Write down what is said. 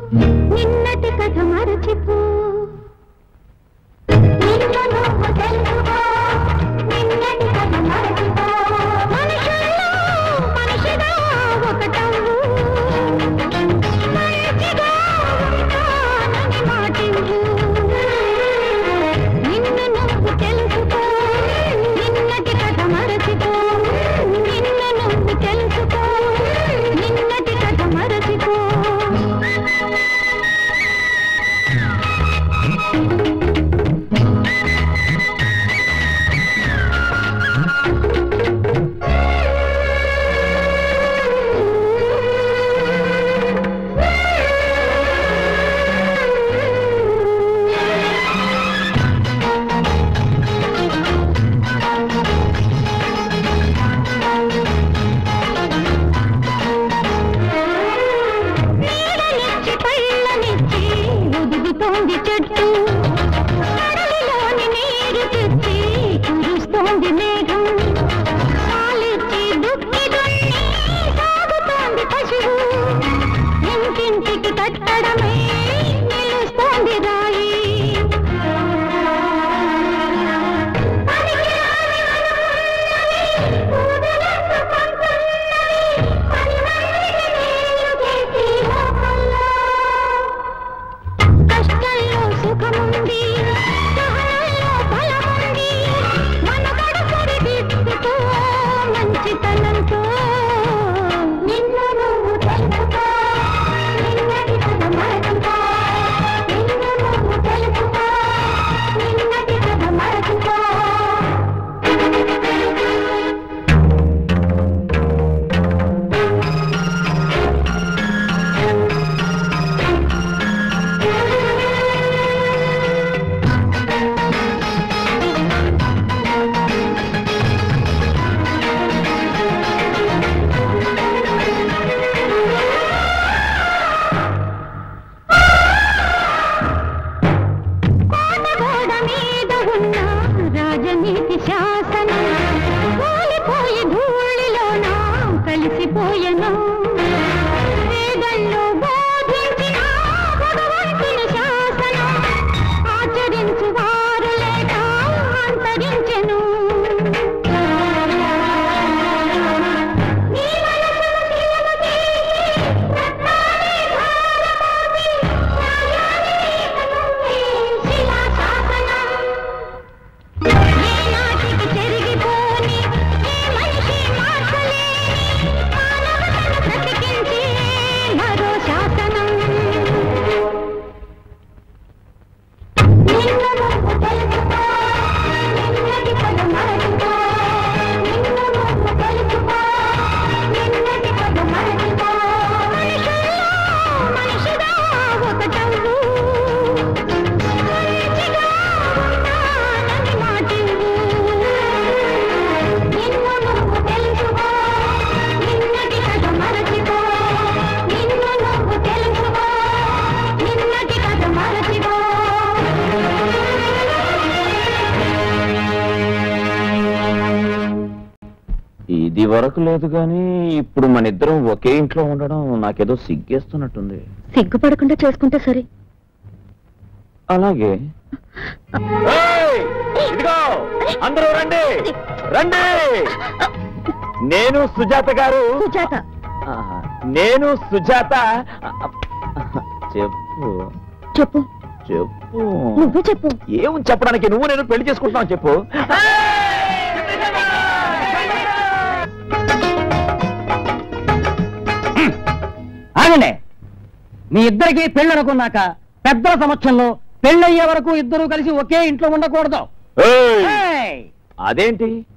నిన్నటి కథ మరచిపో నిన్ను నువ్వు తెలుసుకో నిన్నటి కథ మరచిపో మనుషుల్లో మనిషిగా ఒకటవు మంచిగా ఉంటానని మాటివ్వు నిన్ను నువ్వు తెలుసుకో నిన్నటి కథ మరచిపో నిన్ను నువ్వు తెలుసుకో నిన్నటి కథ మరచిపో నీడనిచ్చి పళ్ళనిచ్చి ఒదుగుతోంది చెట్టు కడలిలోని నీరు తెచ్చి కురుస్తోంది మేఘం పాలిచ్చి దుక్కి దున్ని సాగుతోంది పశువు ఇంటింటికి కట్టడమే నిలుస్తోంది రాయి పనికిరాని వనమున్నవి, పూదలెందు పంతున్నవి, పనిమందికి మేలు చేసి లోకంలో. కష్టంలో సుఖముంది సహనంలో బలముంది మనకడ సరిదిద్దుకో మంచితనంతో నిన్ను నువ్వు తెలుసుకో నిన్నటి కథ మరచుకో నిన్ను నువ్వు తెలుసుకో నిన్నటి కథ మరచుకో కోటగోడ మీద ఉన్న రాజనీతి శాసనం కూలిపోయి ధూళిలోన కలిసిపోయెను వేదల్లో బోధించిన భగవంతుని శాసనం ఆచరించు వారు లేక అంతరించెను నీ మనసును శిలము చేసి రత్నాలే భారమోసి ఏనాటికి చెరిగిపోని ఏ మనిషి మార్చలేని మానవతను బ్రతికించే మరో శాసనం నిన్ను నువ్వు తెలుసుకో నిన్నటి పద మరచిపో నిన్ను నువ్వు తెలుసుకో నిన్నటి పద మరచిపో మనుషుల్లో మనిషిగా ఒకటవు మంచిగా ఉంటానని మాటివ్వు నిన్ను నువ్వు తెలుసుకో నిన్నటి కథ మరచిపో నిన్ను నువ్వు తెలుసుకో నిన్నటి కథ మరచిపో ఇది వరకు లేదు కానీ ఇప్పుడు మన ఇద్దరం ఒకే ఇంట్లో ఉండడం నాకేదో సిగ్గేస్తున్నట్టుంది సిగ్గుపడకుండా చేసుకుంటే సరే అలాగే ఏయ్! ఇదిగో అందరూ రండి రండి నేను సుజాత గారు సుజాత ఆ, నేను సుజాత చెప్పు చెప్పు చెప్పు నువ్వు చెప్పు ఏం చెప్పడానికి నువ్వు నేను పెళ్లి చేసుకుంటున్నావు చెప్పు ఆగండి మీ ఇద్దరికి పెళ్లి అనుకున్నాక పెద్దల సమక్షంలో పెళ్ళయ్యే వరకు ఇద్దరు కలిసి ఒకే ఇంట్లో ఉండకూడదు ఏయ్! ఏయ్! అదేంటి